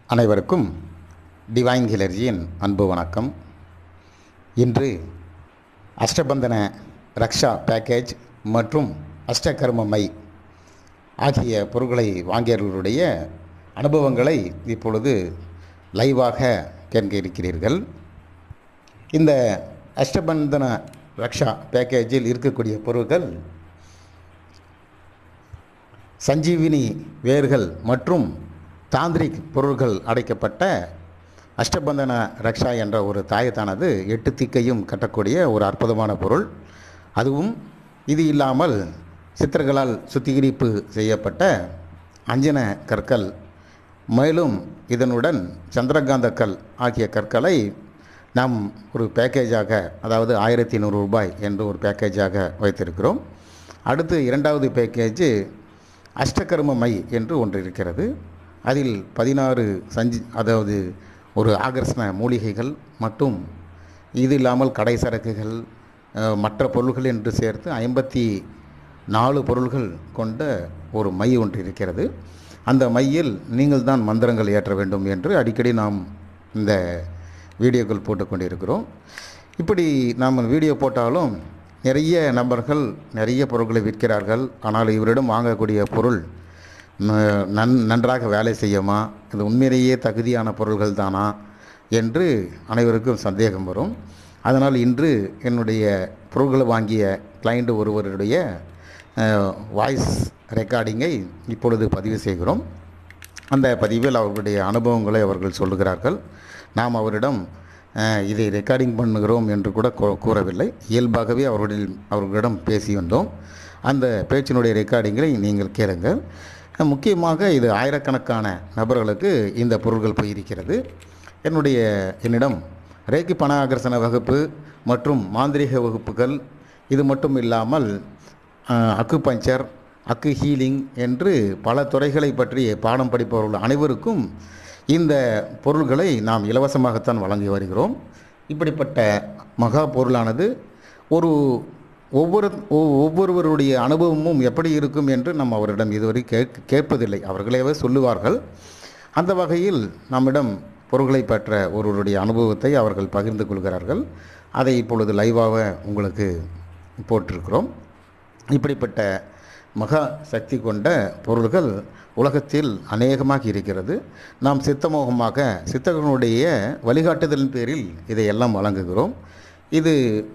அனைவருக்கும் டிவைன் ஹிலர்ஜியின் அன்பு வணக்கம் இன்று அஷ்டபந்தன ரக்ஷா பேக்கேஜ் மற்றும் அஷ்டகர்ம மை ஆகிய பொருட்களை வாங்கியவர்களுடைய அனுபவங்களை இப்பொழுது லைவாக கேட்க இருக்கிறீர்கள் இந்த அஷ்டபந்தன ரக்ஷா பேக்கேஜில் இருக்கக்கூடிய பொருட்கள் சஞ்சீவினி வேர்கள் மற்றும் தாந்திரிக் பொருள்கள் அடைக்கப்பட்ட அஷ்டபந்தன ரக்ஷா என்ற ஒரு தாயத்தானது எட்டு திக்கையும் கட்டக்கூடிய ஒரு அற்புதமான பொருள் அதுவும் இது இல்லாமல் சித்தர்களால் சுத்திகரிப்பு செய்யப்பட்ட அஞ்சன கற்கள் மேலும் இதனுடன் சந்திரகாந்த கல் ஆகிய கற்களை நாம் ஒரு பேக்கேஜாக அதாவது ஆயிரத்தி நூறு ரூபாய் என்று ஒரு பேக்கேஜாக வைத்திருக்கிறோம் அடுத்து இரண்டாவது பேக்கேஜ் அஷ்டகர்ம மை என்று ஒன்று இருக்கிறது அதில் பதினாறு சஞ்சி அதாவது ஒரு ஆகர்ஷண மூலிகைகள் மற்றும் இது இல்லாமல் கடை சரக்குகள் அஹ், மற்ற பொருள்கள் என்று சேர்த்து ஐம்பத்தி நாலு பொருள்கள் கொண்ட ஒரு மை ஒன்று இருக்கிறது அந்த மையில் நீங்கள் தான் மந்திரங்கள் ஏற்ற வேண்டும் என்று அடிக்கடி நாம் இந்த வீடியோக்கள் போட்டுக்கொண்டிருக்கிறோம் இப்படி நாம் வீடியோ போட்டாலும் நிறைய நபர்கள் நிறைய பொருட்களை விற்கிறார்கள் ஆனால் இவரிடம் வாங்கக்கூடிய பொருள் ம- நன் நன்றாக வேலை செய்யுமா இது உண்மையிலேயே தகுதியான பொருள்கள் தானா என்று அனைவருக்கும் சந்தேகம் வரும் அதனால் இன்று என்னுடைய பொருட்களை வாங்கிய கிளைண்ட் ஒருவருடைய வாய்ஸ் ரெக்கார்டிங்கை இப்பொழுது பதிவு செய்கிறோம் அந்த பதிவில் அவர்களுடைய அனுபவங்களை அவர்கள் சொல்லுகிறார்கள் நாம் அவரிடம் அஹ், இதை ரெக்கார்டிங் பண்ணுகிறோம் என்று கூட கூ- கூறவில்லை இயல்பாகவே அவர்களில் அவர்களிடம் பேசி வந்தோம் அந்த பேச்சினுடைய ரெக்கார்டிங்களை நீங்கள் கேளுங்கள் அஹ், முக்கியமாக இது ஆயிரக்கணக்கான நபர்களுக்கு இந்த பொருள்கள் போயிருக்கிறது என்னுடைய என்னிடம் ரேக்கி பண ஆகர்ஷண வகுப்பு மற்றும் மாந்திரீக வகுப்புகள் இது மட்டும் இல்லாமல் அஹ், அக்கு பஞ்சர் அக்கு ஹீலிங் என்று பல துறைகளை பற்றி பாடம் படிப்பவர்கள் அனைவருக்கும் இந்த பொருள்களை நாம் இலவசமாகத்தான் வழங்கி வருகிறோம் இப்படிப்பட்ட மகா பொருளானது ஒரு ஒவ்வொரு ஒவ்- ஒவ்வொருவருடைய அனுபவமும் எப்படி இருக்கும் என்று நம்ம அவரிடம் இதுவரை கேட்க கேட்பதில்லை அவர்களேவே சொல்லுவார்கள் அந்த வகையில் நம்மிடம் பொருள்களை பெற்ற ஒருவருடைய அனுபவத்தை அவர்கள் பகிர்ந்து கொள்கிறார்கள் அதை இப்பொழுது லைவாக உங்களுக்கு போட்டிருக்கிறோம் இப்படிப்பட்ட மகா சக்தி கொண்ட பொருள்கள் உலகத்தில் அநேகமாக இருக்கிறது நாம் சித்தமோகமாக சித்தர்களுடைய வழிகாட்டுதலின் பேரில் இதையெல்லாம் வழங்குகிறோம் இது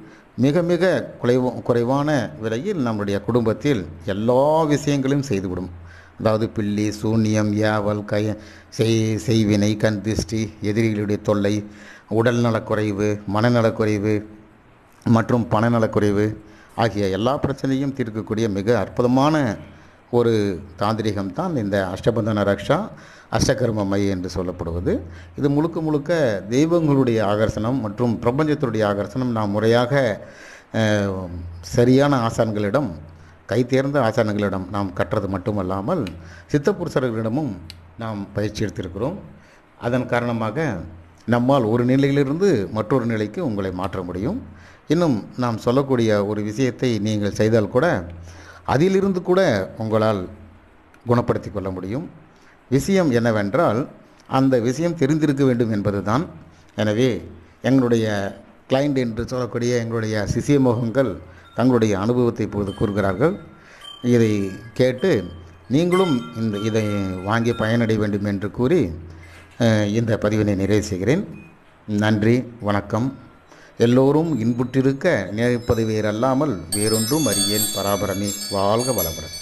மிக மிக குறைவ குறைவான விலையில் நம்முடைய குடும்பத்தில் எல்லா விஷயங்களையும் செய்துவிடும் அதாவது பில்லி சூன்யம் ஏவல் கை செய் செய்வினை கண் திருஷ்டி எதிரிகளுடைய தொல்லை உடல் நலக்குறைவு மனநலக்குறைவு மற்றும் பணநலக்குறைவு ஆகிய எல்லா பிரச்சனையும் தீர்க்கக்கூடிய மிக அற்புதமான ஒரு தாந்திரிகம் தான் இந்த அஷ்டபந்தன ரக்ஷா அஷ்டகர்ம மை என்று சொல்லப்படுவது இது முழுக்க முழுக்க தெய்வங்களுடைய ஆகர்ஷணம் மற்றும் பிரபஞ்சத்தினுடைய ஆகர்ஷணம் நாம் முறையாக அஹ், சரியான ஆசான்களிடம் கைதேர்ந்த ஆசான்களிடம் நாம் கற்றது மட்டுமல்லாமல் சித்தப்புருஷர்களிடமும் நாம் பயிற்சி எடுத்திருக்கிறோம் அதன் காரணமாக நம்மால் ஒரு நிலையிலிருந்து மற்றொரு நிலைக்கு உங்களை மாற்ற முடியும் இன்னும் நாம் சொல்லக்கூடிய ஒரு விஷயத்தை நீங்கள் செய்தால் கூட அதிலிருந்து கூட உங்களால் குணப்படுத்தி கொள்ள முடியும் விஷயம் என்னவென்றால் அந்த விஷயம் தெரிந்திருக்க வேண்டும் என்பதுதான் எனவே எங்களுடைய கிளைண்ட் என்று சொல்லக்கூடிய எங்களுடைய சிசிய முகங்கள் தங்களுடைய அனுபவத்தை இப்போது கூறுகிறார்கள் இதை கேட்டு நீங்களும் இந்த இதை வாங்கி பயனடைய வேண்டும் என்று கூறி அஹ், இந்த பதிவினை நிறைவு செய்கிறேன் நன்றி வணக்கம் எல்லோரும் இன்புற்றிருக்க நினைப்பது வேறல்லாமல் வேறொன்றும் அறியேன் பராபரமே வாழ்க வளமுடன்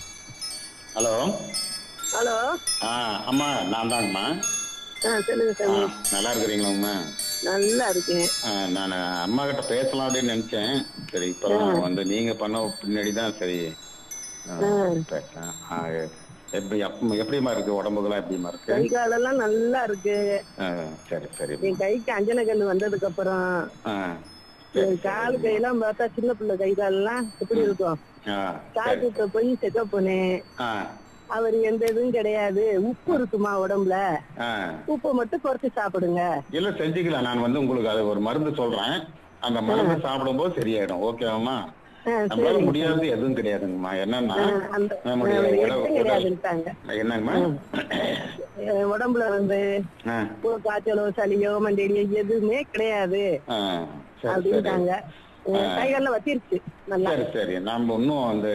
ஹலோ ஹலோ ஆ அம்மா நான் தாங்கம்மா ஆ சொல்லுங்க ஆ, சாமி நல்லா இருக்கிறீங்களாம்மா நல்லா இருக்கேன் நான் அம்மா கிட்ட பேசலாம் அப்படின்னு நினைச்சேன் சரி இப்பதான் வந்து நீங்க பண்ண பின்னாடி தான் சரி ஆ, பேசலாம் ஆ, எப்படி அப்ப- எப்படிம்மா இருக்கு உடம்புக்கெல்லாம் எப்படிம்மா இருக்கு கை காலெல்லாம் நல்லா இருக்கு ஆ, சரி சரி என் கைக்கு அஞ்சன கண்ணு வந்ததுக்கு அப்புறம் ஆ என் கால் கையெல்லாம் பார்த்தா சின்ன பிள்ளை கை காலெல்லாம் எப்படி இருக்கும் ஆ சரி டாக்டர்கிட்ட போய் செக்அப் பண்ணேன் ஆ அவர் எந்த இதுவும் கிடையாது உப்பு இருக்குமா உடம்புல ஆ உப்பை மட்டும் குறைச்சு சாப்பிடுங்க இல்ல செஞ்சுக்கலாம் நான் வந்து உங்களுக்கு அது ஒரு மருந்து சொல்றேன் அந்த மருந்து சாப்பிடும்போது சரியாயிடும் ஓகேவாம்மா ஆ, நம்மளால சரி. முடியாதது எதுவும் கிடையாதுங்கம்மா என்னன்னா ஆ, அந்த நம்முடைய ஆ, உடல் எதுவும் உடல் கிடையாதுன்னுட்டாங்க என்னங்கம்மா அஹ் உடம்புல வந்து ஆ, ஒரு காய்ச்சலோ சளியோ மண்டேடியோ எதுவுமே கிடையாது ஆ, சரி சரி அப்படின்ட்டாங்க கைகால வச்சிருச்சு நல்லா சரி சரி நாம இன்னும் அந்த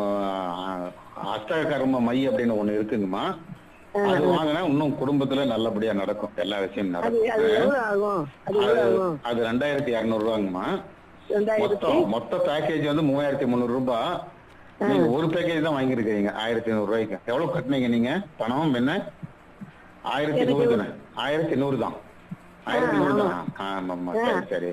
அஷ்டகர்ம மை அப்படின்னு ஒண்ணு இருக்குங்கம்மா அது வாங்கினா இன்னும் குடும்பத்துல நல்லபடியா நடக்கும் எல்லா விஷயம் அது அது நடக்கும் எவ்வளவு ஆகும் அது எவ்வளவு அது ஆகும் அது ரெண்டாயிரத்தி இருநூறு ரூபாங்கம்மா ரெண்டாயிரத்தி மொத்தம் மொத்த பேக்கேஜ் வந்து மூவாயிரத்தி முந்நூறு ரூபாய் நீங்க ஒரு பேக்கேஜ் தான் வாங்கியிருக்கீங்க ஆயிரத்தி நூறு ரூபாய்க்கு எவ்வளவு கட்டினீங்க நீங்க பணம் என்ன ஆயிரத்தி எனக்கு நூறு தானே ஆயிரத்தி நூறு தான் ஆயிரத்தி நூறு தான் ஆமாம்மா சரி சரி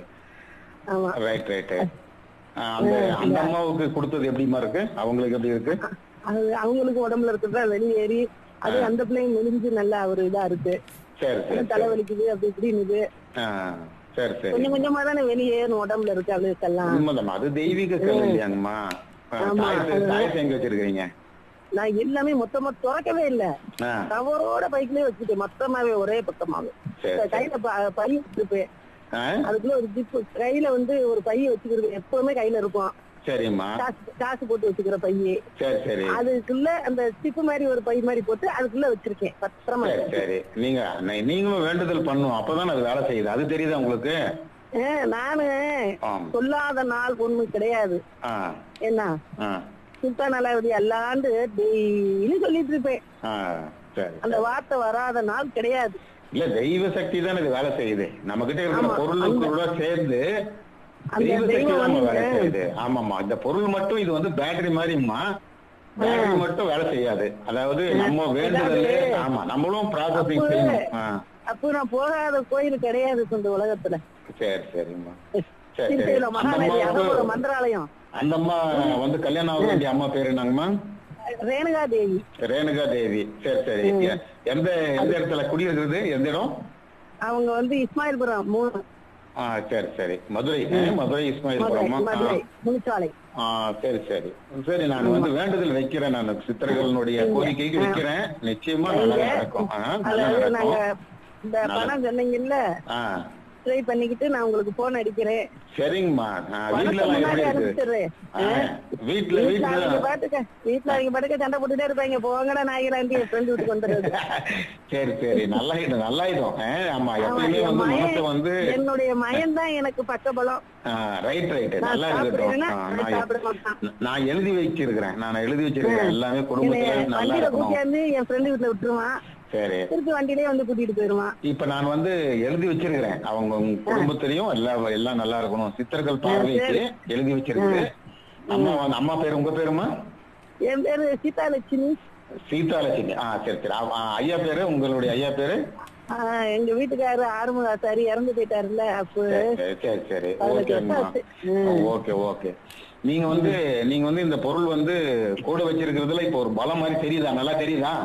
ஆமா ரைட் ரைட்டு அந்த அந்த அம்மாவுக்கு கொடுத்தது எப்படிமா இருக்கு அவங்களுக்கு எப்படி இருக்கு அது அவங்களுக்கு உடம்புல இருக்கிறதா வெளியேறி அது அந்த பிள்ளைங்க மெலிஞ்சு நல்லா ஒரு இதா இருக்கு சரி சரி சரி. தலைவலிக்குது அப்படி இப்படின்னு ஆ, சரி சரி கொஞ்சம் கொஞ்சமா தானே வெளியேறும் உடம்புல இருக்கு அவளுக்கெல்லாம் உண்மைதான் அது தெய்வீக கலை இல்லையாங்கம்மா ஆ, ஆமா, தாயத்தை அது- தாயத்தை எங்க வச்சிருக்கீங்க நான் எல்லாமே மொத்தமா திறக்கவே இல்ல ஆ, கவரோட பைக்லயே வச்சுட்டேன் மொத்தமாவே ஒரே பக்கமாவே சரி சரி கையில ப- பை வச்சிருப்பேன் ஆ, அதுக்குள்ள ஒரு ஜிப்பு கையில வந்து ஒரு பை வச்சுக்கிறது எப்பவுமே கையில இருக்கும் சரிம்மா காசு காசு போட்டு வச்சுக்கிற பைய சரி சரி அதுக்குள்ள அந்த சிப்பு மாதிரி ஒரு பை மாதிரி போட்டு அதுக்குள்ள வச்சிருக்கேன் பத்திரமா சரி சரி நீங்க நீ- நீங்களும் வேண்டுதல் பண்ணும் அப்பதான் அது வேலை செய்யுது அது தெரியுதா உங்களுக்கு ஆ, நானு ஆம் சொல்லாத நாள் ஒண்ணு கிடையாது ஆ என்ன ஆ சுல்தான் அலாவுதி அல்லாண்டு டெய்லி சொல்லிட்டு இருப்பேன் ஆ சரி அந்த வார்த்தை வராத நாள் கிடையாது இல்ல தெய்வ சக்தி தான் இது வேலை செய்யுது நம்ம கிட்ட இருக்கிற ஆமா, பொருளுக்குள்ள சேர்ந்து அந்த தெய்வ சக்தி தெய்வம் தான் நம்ம வேலை வந்து- செய்யுது ஆமாமா இந்த பொருள் மட்டும் இது வந்து பேட்டரி மாதிரிம்மா பேட்டரி மட்டும் வேலை செய்யாது அதாவது நம்ம வேண்டுதல் அதாவது- ஆமா நம்மளும் ப்ராசஸிங் அப்போ- செய்யணும் ஆ, அப்போ நான் போகாத கோயில் கிடையாது இந்த உலகத்துல சரி சரிம்மா சரி சரி திருச்சியில அந்த மகாநதி அகோர அம்மாவுக்கு மந்திராலயம் அந்த அம்மா வந்து கல்யாணம் ஆக வேண்டிய அம்மா பேரு என்னங்கம்மா ரேணுகா தேவி ரேணுகா தேவி சரி சரி எ- எந்த எந்த இடத்துல குடியிருக்கிறது எந்த இடம் அவங்க வந்து இஸ்மாயில்புரம் மூணு ஆ சரி சரி மதுரை ஆ, மதுரை மதுரை இஸ்மாயில்புரமா ஆ. மதுரை முனிச்சாலை ஆ சரி சரி சரி நான் வந்து வேண்டுதல் வைக்கிறேன் நான் சித்தர்களுடைய கோரிக்கைக்கு வைக்கிறேன் நிச்சயமா நல்லா நடக்கும் ஆ, நல்லா அதாவது நாங்க நடக்கும் இந்த பணம் சொன்னீங்கல்ல ஆ ட்ரை பண்ணிக்கிட்டு நான் உங்களுக்கு போன் அடிக்கிறேன் சரிங்கம்மா நான் வீட்ல பணத்தை எல்லாம் முன்னாடி எப்படி இருக்கு அனுப்பிச்சிடுறேன் ஆ, வீட்ல வீட்டுல அவங்க வீட்ல பாட்டுக்க வீட்டுல அவங்க பாட்டுக்க சண்டை போட்டுட்டே இருப்பாங்க போங்கடா நாய்களாண்டி என் ஃப்ரெண்டு வீட்டுக்கு வந்துடுறது சரி சரி நல்லாயிடும் நல்லாயிடும் ஆ, ஆமா ஆமா, எப்பயுமே என் வந்து மகன் மனசை வந்து என்னுடைய மயன் தான் எனக்கு பக்கபலம் ரைட் ரைட் நான் நல்லா இருக்கட்டும் சாப்பிடுறேன்னா ஆ, அவன் நான் சாப்பிட மாட்டான் நான் எழுதி வச்சிருக்கிறேன் நான் எழுதி வச்சிருக்கிறேன் எல்லாமே குடும்பத்துல என்னைய நல்லா வண்டியில இருக்கணும் கூட்டியாந்து என் ஃப்ரெண்டு வீட்டுல விட்டுருவான் சரி திருப்பி வண்டியிலே வந்து கூட்டிட்டு போயிருவான் இப்ப நான் வந்து எழுதி வச்சிருக்கிறேன் அவங்க உங்க குடும்பத்திலயும் எல்லாம் எல்லாம் நல்லா இருக்கணும் சித்தர்கள் பார்வைக்கு எழுதி வச்சிருக்கு அம்மா வந்து அம்மா பேரு உங்க பேருமா என் பேரு சீதாலட்சுமி சீதாலட்சுமி ஆ சரி சரி ஆ, ஆ, ஐயா பேரு உங்களுடைய ஐயா பேரு ஆஹ் எங்க வீட்டுக்காரரு ஆறுமுகாசாரி இறந்து போயிட்டாருல்ல அப்போ சரி சரி சரி பதினெட்டு ஓகேம்மா வருஷம் ஆச்சு. ஓகே ஓகே நீங்க வந்து நீங்க வந்து இந்த பொருள் வந்து கூட வச்சிருக்கிறதுல இப்ப ஒரு பலம் மாதிரி தெரியுதா நல்லா தெரியுதா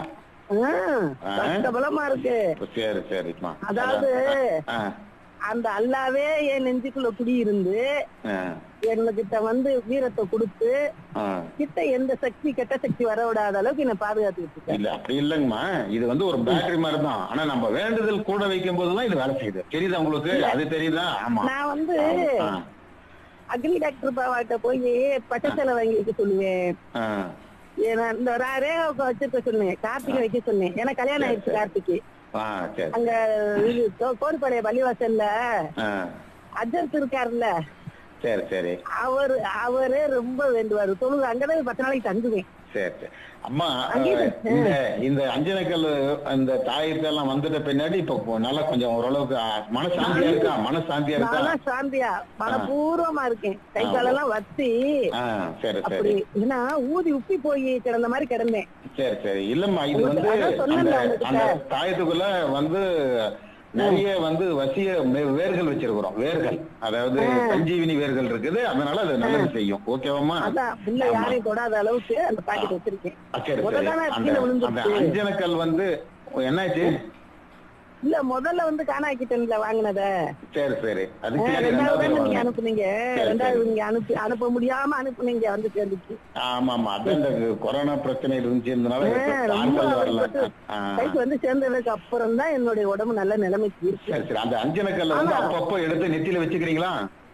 ஆஹ் ஆ. பலமா இருக்கு சரி சரிம்மா அதாவது ஆ, அந்த அல்லாவே என் நெஞ்சுக்குள்ள குடியிருந்து ஆ, என்கிட்ட வந்து வீரத்தை கொடுத்து ஆ. கிட்ட எந்த சக்தி கெட்ட சக்தி வர விடாத அளவுக்கு என்ன பாதுகாத்துக்கிட்டு இருக்கேன் இல்ல அப்படி இல்லைங்கம்மா இது வந்து ஒரு பேட்டரி மாதிரி தான் ஆனா நம்ம வேண்டுதல் கூட வைக்கும் போதுதான் இது வேலை செய்யுது தெரியுதா உங்களுக்கு அது தெரியுதா ஆமா நான் வந்து ஆ, அக்னி டாக்டர் பாவாட்ட போய் பச்சை சேலை வாங்கி வைக்க சொல்லுவேன் ஆ, ஏன்னா இந்த ரா- ரேகாவுக்கு வச்சிருக்க சொன்னேன் கார்த்திகை வைக்க சொன்னேன் ஏன்னா கல்யாணம் ஆயிடுச்சு கார்த்திக்கு ஆ, சரி அங்க இது கோ- கோடிப்பாளைய பள்ளிவாசல்ல ஆ, அஜர்த் இருக்காருல்ல சரி சரி அவரு அவரே ரொம்ப வேண்டுவாரு தொழுது அங்கதான் பத்து நாளைக்கு தங்குவேன் சரி சரி அம்மா அங்கேயே அஹ், இந்த இந்த அஞ்சனக்கல் அந்த தாயத்தெல்லாம் வந்துட்ட பின்னாடி இப்ப கொ- நல்லா கொஞ்சம் ஓரளவுக்கு அஹ், மனசாந்தியா இருக்கா மனசாந்தியா இருக்கா நானும் சாந்தியா மனப்பூர்வமா இருக்கேன் கை காலெல்லாம் வச்சு ஆ சரி அப்படி சரி ஏன்னா ஊதி உப்பி போய் கிடந்த மாதிரி கிடந்தேன் சரி சரி இல்லம்மா இது வந்து அதான் சொன்னேன்ல அந்த உங்ககிட்ட. அந்த தாயத்துக்குள்ள வந்து நிறைய வந்து வசிய வே- வேர்கள் வச்சிருக்கிறோம் வேர்கள் அதாவது சஞ்சீவினி வேர்கள் இருக்குது அதனால அது நல்லது செய்யும் ஓகேவாம்மா அதான் உள்ள யாரையும் தொடாத அளவுக்கு அந்த பாக்கெட் வச்சிருக்கேன் ஆ, சரி சரி முதல்ல நான் அந்த கீழே அந்த விழுந்துருச்சு அஞ்சனக்கல் வந்து என்னாச்சு இல்ல முதல்ல வந்து காணாக்கிட்டன்ல வாங்கினத சரி சரி அது சரி, ரெண்டாவது ரெண்டாவது தானே நீங்க வாங்க. அனுப்புனீங்க சரி, ரெண்டாவது நீங்க அனுப்பி அனுப்ப முடியாம அனுப்புனீங்க வந்து சேர்ந்துச்சு ஆமா ஆமா அதான் இந்த கொரோனா பிரச்சனை இருந்துச்சுனால ஆ, ரொம்ப ஆட்கள் வரல அவசரப்பட்டு ஆ, கைக்கு வந்து சேர்ந்ததுக்கு அப்புறம் தான் என்னுடைய உடம்பு நல்ல நிலைமைக்கு இருக்கு சரி சரி அந்த அஞ்சனக்கல்ல வந்து ஆமா. அப்பப்போ எடுத்து நெத்தியில வச்சுக்கிறீங்களா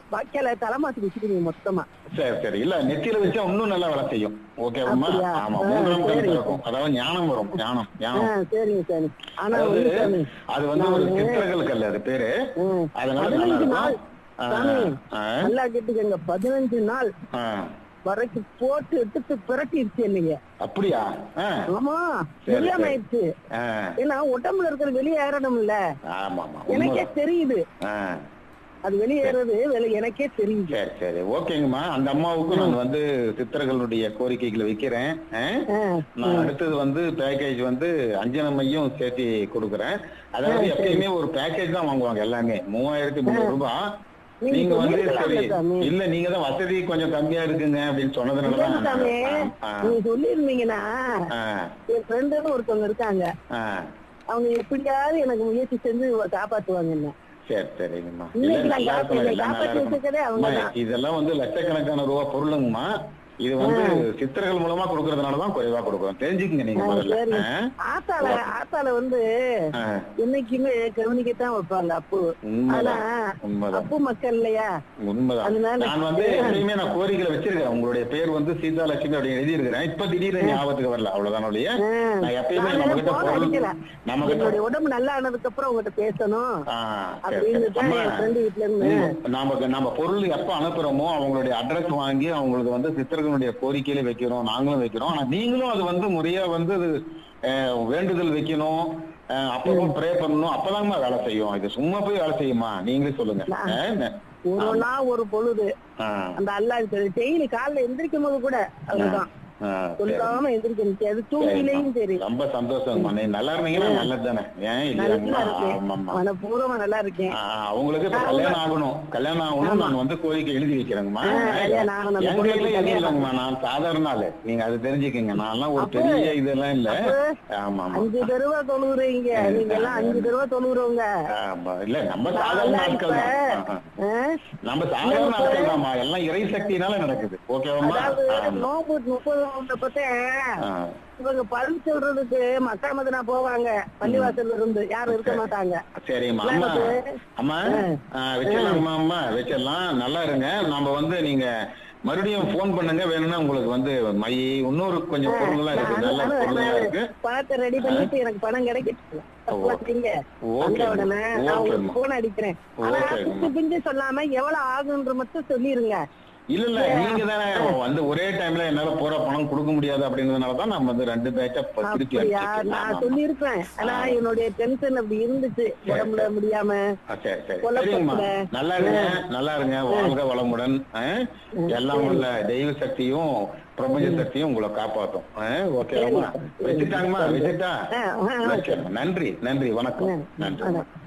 வைக்கல தலைமாத்தி வச்சுக்கிறீங்க மொத்தமா சரி சரி இல்ல நெத்தியில வச்சா இன்னும் நல்லா வேலை செய்யும் ஓகேவாம்மா அப்படியா? ஆமா ஆ, மூன்றாம் கண் சரி. திறக்கும் அதாவது ஞானம் வரும் ஞானம் ஆ, ஞானம் சரிங்க சாமி ஆனா அதாவது ஒண்ணு சாமி அது வந்து ஒரு நானு- சித்திரங்கள் கல் அது பேரு ம், அதனால நல்லா பதினஞ்சு இருக்கும் நாள் ஆ, சாமி ஆ, நல்லா கேட்டுக்கங்க பதினஞ்சு நாள் ஆ. வரைக்கும் போட்டு எடுத்து பிரட்டிடுச்சு என்னைய அப்படியா ஆ, ஆமா சரி, தெரியாம சரி. ஆயிடுச்சு ஆ, ஏன்னா உடம்புல இருக்கிற வெளியேறணும்ல ஆமா ஆமா எனக்கே உண்மைதான். தெரியுது ஆ, அது வெளியேறது வெளி- எனக்கே தெரியுது சரி சரி ஓகேங்கம்மா அந்த அம்மாவுக்கும் நான் வந்து சித்தர்களுடைய கோரிக்கைகளை வைக்கிறேன் ஆ? ஆ, நான் அடுத்தது வந்து பேக்கேஜ் வந்து அஞ்சனமையும் சேர்த்து கொடுக்குறேன் அதாவது ஆ, சரி. எப்பயுமே ஒரு பேக்கேஜ் தான் வாங்குவாங்க எல்லாமே மூவாயிரத்தி முந்நூறு ரூபாய் நீங்க நீங்க வந்து சொல்லிருக்கலாம்ல சரி சாமி. இல்ல நீங்க தான் வசதி கொஞ்சம் கம்மியா இருக்குங்க அப்படின்னு சொன்னதுனாலதான் இல்ல சாமி நான், ஆ, நீங்க சொல்லிருந்தீங்கன்னா ஆ, என் ஃப்ரெண்டுன்னு ஒருத்தவங்க இருக்காங்க ஆ, அவங்க எப்படியாவது எனக்கு முயற்சி செஞ்சு காப்பாத்துவாங்க என்ன சரி சரிங்கம்மா இன்னைக்கு இல்ல, நான் நல்லா காப்பாத்தி- இருக்கணும், எல்லாம் நல்லா காப்பாத்தி இருக்கணும். வச்சிருக்கதே அவங்க அம்மா, தான். இதெல்லாம் வந்து லட்சக்கணக்கான ரூபா பொருளுங்கம்மா இது வந்து சித்தர்கள் மூலமா கொடுக்கறதுனாலதான் குறைவா கொடுக்குறோம் தெரிஞ்சுக்கங்க நீங்க ஆ, முதல்ல சரி ஆ? ஆத்தால ஆத்தால வந்து ஆ, என்னைக்குமே கவனிக்கத்தான் வைப்பாங்க அப்பு ஆனா உண்மைதான் உண்மைதான் அப்பு மக்கள் இல்லையா உண்மைதான் அதனால- நான் வந்து எப்பயுமே நான் கோரிக்கையில வச்சிருக்கேன் உங்களுடைய பேர் வந்து சீதா லட்சுமி அப்படின்னு எழுதியிருக்கிறேன் இப்ப திடீர்னு ஞாபகத்துக்கு வரல அவ்வளவுதான் ஒழிய ஆ. நான் எப்பயுமே நான் நம்ம கிட்ட phone பொருள் அடிக்கல. நம்ம கிட்ட என்னுடைய உடம்பு நல்லா ஆனதுக்கு அப்புறம் உங்ககிட்ட பேசணும் ஆ, சரி, அப்படின்னு சரி. தான் அம்மா, என் ஃப்ரெண்டு வீட்டுல இருந்து உம், நாம நம்ம பொருள் எப்ப அனுப்புறோமோ அவங்களுடைய அட்ரஸ் வாங்கி அவங்களுக்கு வந்து சித்தர்களுடைய கோரிக்கையில வைக்கிறோம் நாங்களும் வைக்கிறோம் ஆனா நீங்களும் அது வந்து முறையா வந்து அது, அஹ், வேண்டுதல் வைக்கணும் அஹ், அப்பப்போ ப்ரே பண்ணணும் அப்பதாம்மா வேலை செய்யும் இது சும்மா போய் வேலை செய்யுமா நீங்களே சொல்லுங்க நான்- அஹ், ந- ஒரு நாள் ஒரு பொழுது ஆ, அந்த அல்லாஹ் டெய்லி காலைல எந்திரிக்கும் போது கூட அதுதான் ஆ, சரி. சொல்லாம எந்திரிக்க முடியாது தூங்கிலையும் சரி ரொம்ப சந்தோஷம் நீ நல்லா இருந்தீங்கன்னா நல்லது தானே ஏன் நல்லா இல்லையா இருக்கேன் ஆமாம்மா மனப்பூர்வமா நல்லா இருக்கேன் ஆ, அவங்களுக்கு இப்ப கல்யாணம் ஆகணும் கல்யாணம் ஆகணும் நான் வந்து கோரிக்கை எழுதி வைக்கிறேங்கம்மா ஆ, ஐயா, நான் அந்த எங்க பொண்ணுக்கு வீட்டுல எதுவும் கல்யாணம் இல்லைங்கம்மா நான் சாதாரண ஆளு நீங்க அது தெரிஞ்சுக்கங்க நான்லாம் ஒரு அப்ப- பெரிய இதெல்லாம் இல்ல அப்ப ஆமா ஆமா அஞ்சு தடவை தொழுவுறீங்க நீங்க எல்லாம் அஞ்சு தடவை தொழுவுறவங்க ஆமா இல்ல நம்ம சாதாரண நான்லாம் ஆட்கள் இப்ப, தான் ஆ, ஆ. ஆ, நம்ம சாதாரண ஆட்கள் தான்மா எல்லாம் இறை சக்தினால நடக்குது ஓகேவாம்மா அதாவது ஆமா. நோம்பு முப்பது நோம்பு பத்தேன் ஆ, இவங்க பழி சொல்றதுக்கு மக்கா மதனா போவாங்க பள்ளிவாசல்ல இருந்து யாரும் இருக்க மாட்டாங்க சரிம்மா இல்ல, அம்மா எனக்கு- அம்மா ஆ, வச்சிடலாம்மா அம்மா வச்சிடலாம் நல்லா இருங்க நாம வந்து நீங்க மறுபடியும் போன் பண்ணுங்க வேணும்னா உங்களுக்கு வந்து மை இன்னொரு கொஞ்சம் பொருள்லாம் இருக்கு நல்ல நானும் பொருள்லாம் இருக்கு பணத்தை ரெடி பண்ணிட்டு எனக்கு பணம் கிடைக்கட்டும் வந்தீங்க ஓகே. வந்த உடனே நான் ஓகேம்மா. உங்களுக்கு போன் அடிக்கிறேன் ஆனா ஓகேம்மா. பிச்சு பிஞ்சு சொல்லாம எவ்வளவு ஆகுன்ற மட்டும் சொல்லிருங்க இல்ல இல்ல நீங்க தானே வந்து ஒரே டைம்ல என்னால போற பணம் கொடுக்க முடியாது அப்படின்றதுனால தான் நம்ம வந்து ரெண்டு பேட்சா திருப்பி அப்படியா அனுப்பிச்சிருக்கோம். நான் ஆமா, சொல்லியிருப்பேன் ஆனா என்னுடைய டென்ஷன் அப்படி இருந்துச்சு உடம்புல முடியாம ஆ, சரி சரி குழப்பத்துல. சரிங்கம்மா நல்லா இருங்க நல்லா இருங்க வாழ்க வளமுடன் ஆ? எல்லாம் உள்ள தெய்வ சக்தியும் பிரபஞ்ச சக்தியும் உங்களை காப்பாத்தும் ஆ? ஓகேவாம்மா வச்சுட்டாங்கம்மா வச்சுட்டா ஆ, ஆ, ஆ. வச்சிடுறேன். நன்றி நன்றி வணக்கம் நன்றி அதான்.